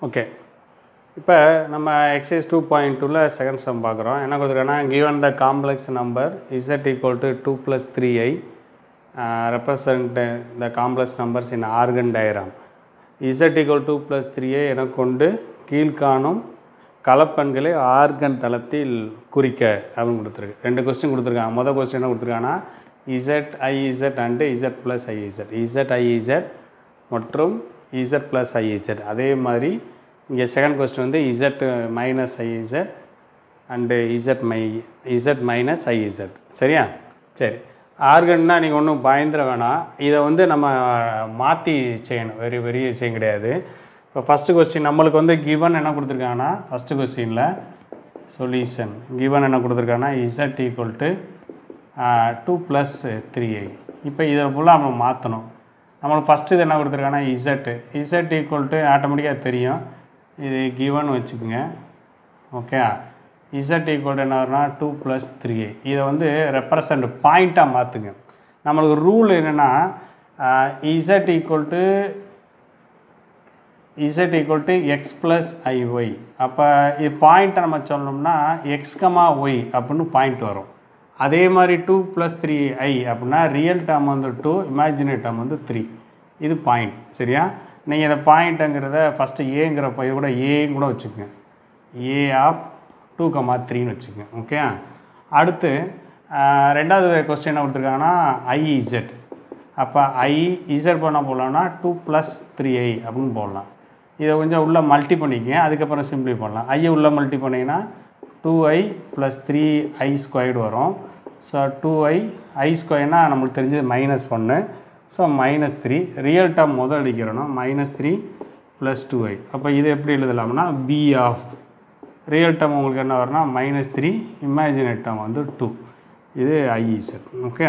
okay இப்போ நம்ம exercise two point டூவில் செகண்ட் சம் பார்க்குறோம் என்ன கொடுத்துருக்கேன்னா given the complex number z equal to two plus three i represent the complex numbers in organ diagram z equal two plus three i என கொண்டு கீழ்காணும் கலப்பெண்களை organ தளத்தில் குறிக்க அப்படின்னு கொடுத்துருக்கு ரெண்டு கொஸ்டின் கொடுத்துருக்காங்க மொதல் கொஸ்டின் என்ன கொடுத்துருக்காங்கன்னா z i z and z plus i z z i z மற்றும் இசட் ப்ளஸ் ஐஇசட் அதே மாதிரி இங்கே செகண்ட் கொஸ்டின் வந்து z minus i z and z மை இசட் மைனஸ் ஐஇசட் சரியா சரி ஆர்கன்னா நீங்கள் ஒன்றும் பயந்துட வேணாம் இதை வந்து நம்ம மாற்றி செய்யணும் வெரி பெரிய விஷயம் கிடையாது இப்போ ஃபஸ்ட்டு கொஸ்டின் நம்மளுக்கு வந்து கிவன் என்ன கொடுத்துருக்காங்கன்னா ஃபஸ்ட்டு கொஸ்டினில் சொல்யூஷன் கிவன் என்ன கொடுத்துருக்காங்கன்னா z equal to two plus three i இப்போ இதை ஃபுல்லாக நம்ம மாற்றணும் நம்மளுக்கு ஃபஸ்ட்டு இது என்ன கொடுத்துருக்காங்கன்னா இசட்டு இசட் ஈக்குவல் டு ஆட்டோமேட்டிக்காக தெரியும் இது கிவன் வச்சுக்கோங்க ஓகே இசட் ஈக்குவல் என்ன வரும்னா டூ ப்ளஸ் த்ரீ ஐ இதை வந்து ரெப்ரசன்ட் பாயிண்ட்டாக மாற்றுங்க நம்மளுக்கு ரூல் என்னென்னா z equal to z equal to x plus i y அப்போ இது பாயிண்ட்டை நம்ம சொல்லணும்னா எக்ஸ் கமா ஒய் அப்படின்னு பாயிண்ட் வரும் அதே மாதிரி டூ ப்ளஸ் த்ரீ ஐ அப்படின்னா ரியல் டேர்ம் வந்து டூ இமேஜினரி டேர்ம் வந்து த்ரீ இது பாயிண்ட் சரியா நீங்கள் இந்த பாயிண்ட்டுங்கிறத ஃபஸ்ட்டு ஏங்கிற இது கூட ஏன்னு கூட வச்சுக்கோங்க ஏ ஆஃப் டூ கமா த்ரீன்னு வச்சுக்கோங்க ஓகே அடுத்து ஆஹ், ரெண்டாவது கொஸ்டின் என்ன கொடுத்துருக்காங்கன்னா ஐஇசட் அப்போ ஐ இசட் பண்ண போடலாம்னா டூ ப்ளஸ் த்ரீ ஐ அப்படின்னு போடலாம் இதை கொஞ்சம் உள்ளே மல்டி பண்ணிக்கங்க அதுக்கப்புறம் சிம்பிளி பண்ணலாம் ஐயை உள்ளே மல்டி பண்ணிங்கன்னா two i plus three i squared வரும் ஸோ டூ ஐ ஐ ஸ்கொயர்னால் நம்மளுக்கு தெரிஞ்சது மைனஸ் ஒன்று so minus three real term முதல் அடிக்கிறோன்னா minus three plus two i அப்போ இது எப்படி எழுதலாம்னா பி ஆஃப் ரியல் டேர்ம் உங்களுக்கு என்ன வரும்னா மைனஸ் த்ரீ இமேஜினரி டேர்ம் வந்து டூ இது ஐஇசட் ஓகே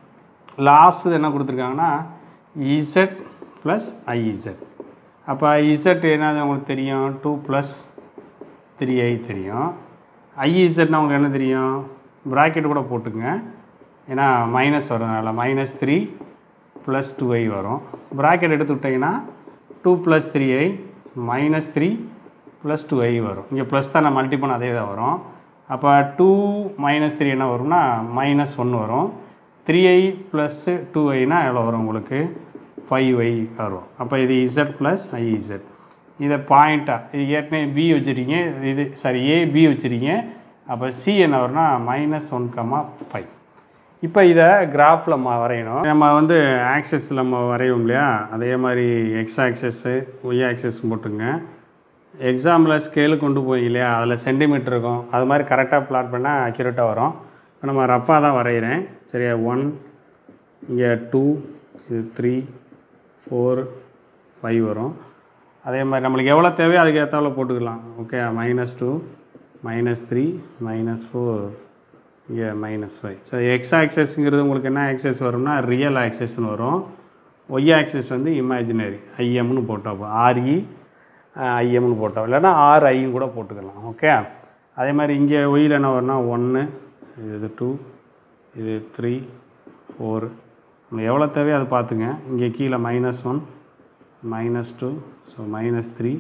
லாஸ்ட் என்ன கொடுத்துருக்காங்கன்னா இசட் ப்ளஸ் ஐஇசட் அப்போ இசட் என்னது உங்களுக்கு தெரியும் டூ ப்ளஸ் த்ரீ ஐ தெரியும் ஐஇசட்னா உங்களுக்கு என்ன தெரியும் ப்ராக்கெட் கூட போட்டுக்குங்க ஏன்னா மைனஸ் வரதுனால minus three plus two i வரும் ப்ராக்கெட் எடுத்து விட்டிங்கன்னா two plus three i minus three plus two i வரும் இங்கே ப்ளஸ் தான் மல்டி பண்ண அதே தான் வரும் அப்போ டூ மைனஸ் த்ரீ என்ன வரும்னா மைனஸ் ஒன்று வரும் த்ரீ ஐ ப்ளஸ்ஸு டூ ஐனா எவ்வளோ வரும் உங்களுக்கு ஃபைவ் ஐ வரும் அப்போ இது இசட் ப்ளஸ் ஐ இசட் இதை பாயிண்ட்டாக இது ஏற்கனவே பி வச்சுருக்கீங்க இது சாரி ஏ பி வச்சுருக்கீங்க அப்போ சி என்ன வரும்னா மைனஸ் ஒன் கமா ஃபைவ் இப்போ இதை கிராஃபில் மா வரையணும் நம்ம வந்து ஆக்சஸ் நம்ம வரைவோம் இல்லையா அதே மாதிரி எக்ஸ் ஆக்சஸ்ஸு ஒய் ஆக்சஸ் போட்டுங்க எக்ஸாம்பிள் ஸ்கேலு கொண்டு போய் இல்லையா அதில் சென்டிமீட்டர் இருக்கும் அது மாதிரி கரெக்டாக பிளாட் பண்ணால் அக்யூரேட்டாக வரும் இப்போ நம்ம ரஃபாக தான் வரைகிறேன் சரியா ஒன் இங்கே டூ இது த்ரீ ஃபோர் ஃபைவ் வரும் அதே மாதிரி நம்மளுக்கு எவ்வளோ தேவையோ அதுக்கு ஏற்றாவில் போட்டுக்கலாம் okay minus two minus three minus four இங்கே மைனஸ் ஃபைவ் ஸோ எக்ஸ் ஆக்சஸ்ங்கிறது உங்களுக்கு என்ன ஆக்சஸ் வரும்னா ரியல் ஆக்சஸ்னு வரும் ஒய் ஆக்சஸ் வந்து இமேஜினரி ஐஎம்னு போட்டோம் ஆர்இ ஐஎம்னு போட்டோம் இல்லைன்னா ஆர் ஐன்னு கூட போட்டுக்கலாம் ஓகே அதே மாதிரி இங்கே ஒயில் என்ன வரும்னா ஒன்று இது டூ இது த்ரீ ஃபோர் நம்ம எவ்வளோ தேவையோ அதை பார்த்துங்க இங்கே கீழே minus one minus two so minus three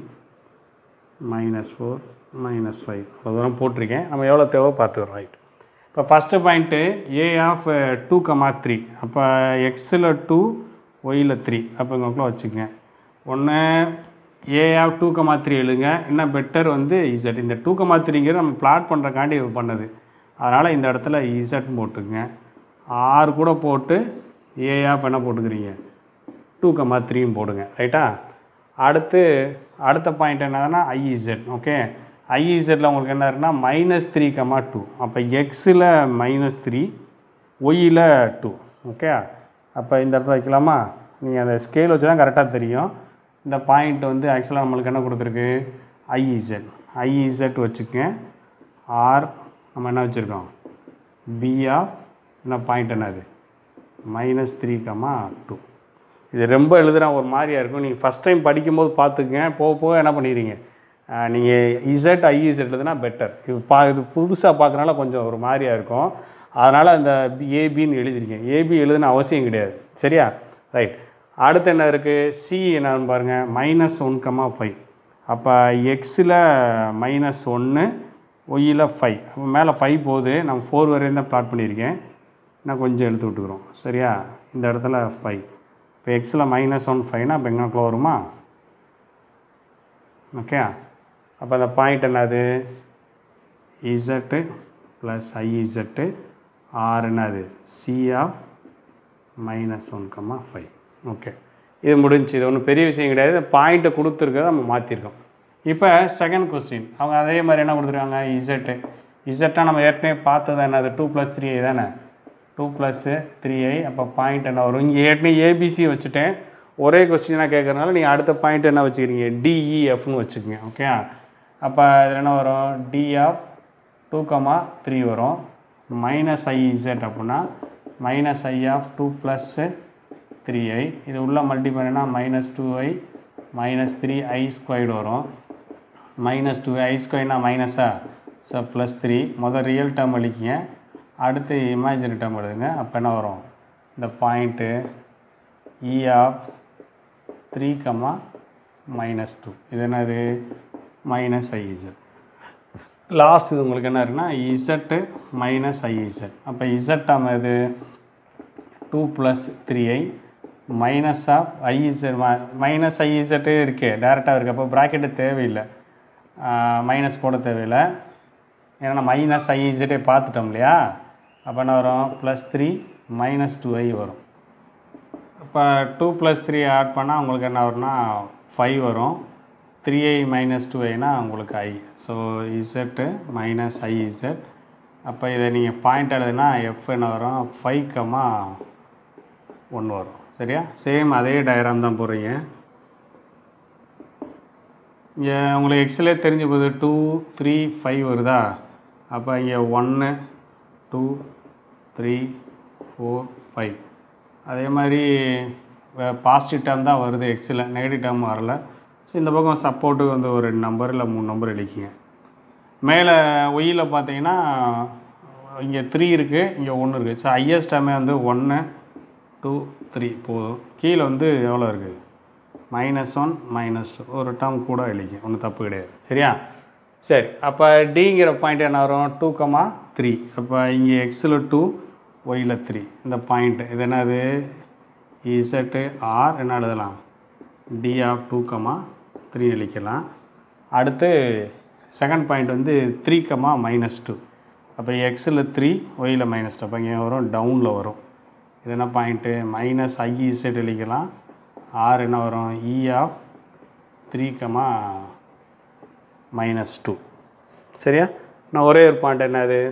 minus four minus five அவ்வளோ தூரம் போட்டிருக்கேன் நம்ம எவ்வளோ தேவை பார்த்துக்கிறோம் ரைட் இப்போ first point A of two comma three அப்போ எக்ஸில் டூ ஒயில் த்ரீ அப்போ இங்கே வச்சுக்கங்க ஒன்று A of two comma three எழுதுங்க இன்னும் பெட்டர் வந்து இசட் இந்த டூ கமா த்ரீங்கிறது நம்ம பிளாட் பண்ணுறக்காண்டி இது பண்ணது அதனால் இந்த இடத்துல இசட் போட்டுக்குங்க ஆறு கூட போட்டு ஏ ஆஃப் என்ன போட்டுக்கிறீங்க டூ கமா த்ரீயும் போடுங்க ரைட்டா அடுத்து அடுத்த பாயிண்ட் என்னதுன்னா ஐஇசட் ஓகே ஐஇசட்டில் உங்களுக்கு என்ன இருக்குன்னா மைனஸ் த்ரீ கமா டூ அப்போ எக்ஸில் மைனஸ் த்ரீ ஒய்யில் டூ ஓகே அப்போ இந்த இடத்துல வைக்கலாமா நீங்கள் அந்த ஸ்கேல் வச்சு தான் கரெக்டாக தெரியும் இந்த பாயிண்ட் வந்து ஆக்சுவலாக நம்மளுக்கு என்ன கொடுத்துருக்கு ஐஇசட் ஐஇசட் வச்சுக்கங்க ஆர் நம்ம என்ன வச்சுருக்கோம் பி ஆஃப் என்ன பாயிண்ட் என்னது மைனஸ் த்ரீ கமா டூ இது ரொம்ப எழுதுனா ஒரு மாதிரியாக இருக்கும் நீங்கள் ஃபஸ்ட் டைம் படிக்கும்போது பார்த்துக்குங்க போக போக என்ன பண்ணிடுறீங்க நீங்கள் இசட் ஐஇசட் எழுதுனா பெட்டர் இது பா இது புதுசாக பார்க்குறனால கொஞ்சம் ஒரு மாதிரியாக இருக்கும் அதனால் அந்த ஏபின்னு எழுதிருக்கேன் ஏபி எழுதுன அவசியம் கிடையாது சரியா ரைட் அடுத்து என்ன இருக்குது சி என்னன்னு பாருங்கள் மைனஸ் ஒன் கமா ஃபைவ் அப்போ எக்ஸில் மைனஸ் ஒன்று ஒய்யில் ஃபைவ் அப்போ மேலே ஃபைவ் போகுது நான் ஃபோர் வரையும் தான் ப்ளாட் பண்ணியிருக்கேன் நான் கொஞ்சம் எடுத்து விட்டுக்கிறோம் சரியா இந்த இடத்துல ஃபைவ் இப்போ எக்ஸில் மைனஸ் ஒன் ஃபைவ்னா இப்போ எங்கே வருமா ஓகே அப்போ அந்த பாயிண்ட் என்னது இசட்டு ப்ளஸ் ஐஇசட்டு ஆர் என்னது C of minus one comma five okay இது முடிஞ்சு இது ஒன்றும் பெரிய விஷயம் கிடையாது பாயிண்ட்டை கொடுத்துருக்கத நம்ம மாற்றிருக்கோம் இப்போ செகண்ட் கொஸ்டின் அவங்க அதே மாதிரி என்ன கொடுத்துருக்காங்க இசட்டு இசட்டாக நம்ம ஏற்கனவே பார்த்தது என்னது டூ ப்ளஸ் த்ரீ ஐ தானே டூ ப்ளஸ்ஸு த்ரீ ஐ அப்போ பாயிண்ட் என்ன வரும் இங்கே ஏற்கனவே ஏபிசி வச்சுட்டேன் ஒரே கொஸ்டினாக கேட்குறதுனால நீங்கள் அடுத்த பாயிண்ட் என்ன வச்சுக்கிறீங்க டிஇஎஃப்னு வச்சுக்கோங்க ஓகே அப்போ இதில் என்ன வரும் D of two comma three வரும் மைனஸ் ஐஇசட் அப்படின்னா minus i of two plus three i இது உள்ள மல்டி பண்ணினா minus two i minus three i squared வரும் மைனஸ் டூ ஐ ஸ்கொயர்னா மைனஸா ஸோ ப்ளஸ் த்ரீ மொதல் ரியல் டேர்ம் அழிக்கிங்க அடுத்து இமேஜினரி டேர்ம் எழுதுங்க அப்போ என்ன வரும் இந்த point E of three comma minus two இது என்னது மைனஸ் ஐஇசட் லாஸ்ட் இது உங்களுக்கு என்ன இருக்குன்னா இசட்டு மைனஸ் ஐஇசட் அப்போ இசட் டேர்ம் எது two plus three i minus of i z minus ஐஇசட்டே இருக்கே டேரெக்டாக இருக்குது அப்போ ப்ராக்கெட்டு தேவையில்லை மைனஸ் போட தேவையில்லை ஏன்னா நம்ம மைனஸ் ஐஇசட்டே பார்த்துட்டோம் இல்லையா அப்போ என்ன வரும் plus three minus two i வரும் இப்போ டூ ப்ளஸ் த்ரீ ஆட் பண்ணால் உங்களுக்கு என்ன வரும்னா ஃபைவ் வரும் த்ரீ ஐ மைனஸ் டூ ஐனா உங்களுக்கு i so z minus i z அப்போ இதை நீங்கள் பாயிண்ட் எழுதுனா எஃப் என்ன வரும் ஃபைவ் கமா ஒன்று வரும் சரியா சேம் அதே டயராம் தான் போடுறீங்க இங்கே உங்களுக்கு எக்ஸலே தெரிஞ்சு போகுது டூ த்ரீ ஃபைவ் வருதா அப்போ இங்கே ஒன்று டூ த்ரீ ஃபோர் ஃபைவ் அதே மாதிரி பாசிட்டிவ் டேர்ம் தான் வருது எக்ஸில் நெகட்டிவ் டேர்ம் வரல ஸோ இந்த பக்கம் சப்போர்ட்டுக்கு வந்து ஒரு ரெண்டு நம்பர் இல்லை மூணு நம்பர் எழுதிக்கிங்க மேலே ஒய்யில் பார்த்தீங்கன்னா இங்கே த்ரீ இருக்குது இங்கே ஒன்று இருக்குது ஸோ ஹையஸ்ட் டேர்மே வந்து ஒன்று டூ த்ரீ போதும் கீழே வந்து எவ்வளோ இருக்குது மைனஸ் ஒன் மைனஸ் டூ ஒரு டேர்ம் கூட எழுதிக்க ஒன்றும் தப்பு கிடையாது சரியா சரி அப்போ டிங்கிற பாயிண்ட் என்ன வரும் டூ கமா த்ரீ அப்போ இங்கே எக்ஸில் டூ ஒயில் த்ரீ இந்த பாயிண்ட் இது என்னது இசட்டு ஆர் என்ன எழுதலாம் D of two comma three அளிக்கலாம் அடுத்து செகண்ட் பாயிண்ட் வந்து த்ரீ கமா மைனஸ் டூ அப்போ எக்ஸில் த்ரீ ஒயில் மைனஸ் டூ அப்போ இங்கே வரும் டவுனில் வரும் இது என்ன பாயிண்ட்டு மைனஸ் ஐ இசட் அளிக்கலாம் ஆர் என்ன வரும் E of three comma minus two சரியா நான் ஒரே ஒரு பாயிண்ட் என்னது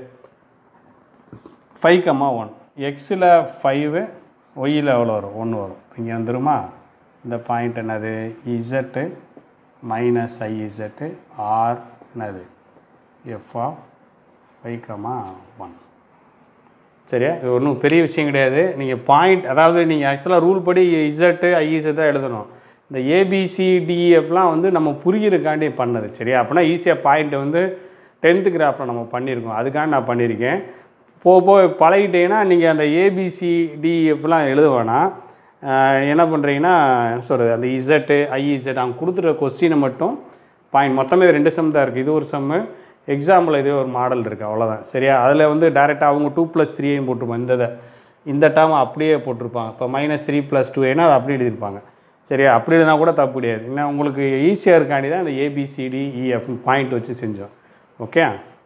ஃபைவ் கம்மா ஒன் எக்ஸில் ஃபைவு ஒய்யில் எவ்வளோ வரும் ஒன்று வரும் இங்கே வந்துருமா இந்த பாயிண்ட் என்னது z minus i z R என்னது F of five comma one சரியா இது ஒன்றும் பெரிய விஷயம் கிடையாது நீங்கள் பாயிண்ட் அதாவது நீங்கள் ஆக்சுவலாக ரூல் படி இசட்டு ஐஇசட் தான் எழுதணும் இந்த ஏபிசிடிஎஃப்லாம் வந்து நம்ம புரிகிறதுக்காண்டி பண்ணது சரியா அப்படின்னா ஈஸியாக பாயிண்ட்டை வந்து டென்த்து கிராஃபில் நம்ம பண்ணியிருக்கோம் அதுக்காண்டி நான் பண்ணியிருக்கேன் போக போக பழகிட்டீங்கன்னா நீங்கள் அந்த ஏபிசிடிஎஃப்லாம் எழுத வேணாம் ஆஹ் என்ன பண்ணுறீங்கன்னா என்ன சொல்கிறது அந்த இசட்டு ஐஇசட் அவங்க கொடுத்துருக்க கொஸ்டினை மட்டும் பாயிண்ட் மொத்தமே இது ரெண்டு சம் தான் இருக்குது இது ஒரு சம்மு எக்ஸாம்பிள் இதே ஒரு மாடல் இருக்குது அவ்வளோதான் சரியா அதில் வந்து டேரெக்டாக அவங்க டூ ப்ளஸ் த்ரீன்னு போட்டிருப்பாங்க இந்த இதை இந்த டேர்ம் அப்படியே போட்டிருப்பாங்க இப்போ மைனஸ் த்ரீ ப்ளஸ் டூ ஏன்னா அது அப்படியே எழுதியிருப்பாங்க சரியா அப்படி எழுதினா கூட தப்பு கிடையாது ஏன்னா உங்களுக்கு ஈஸியாக இருக்காண்டி தான் இந்த ஏபிசிடி இஎஃப் பாயிண்ட் வச்சு செஞ்சோம் ஓகே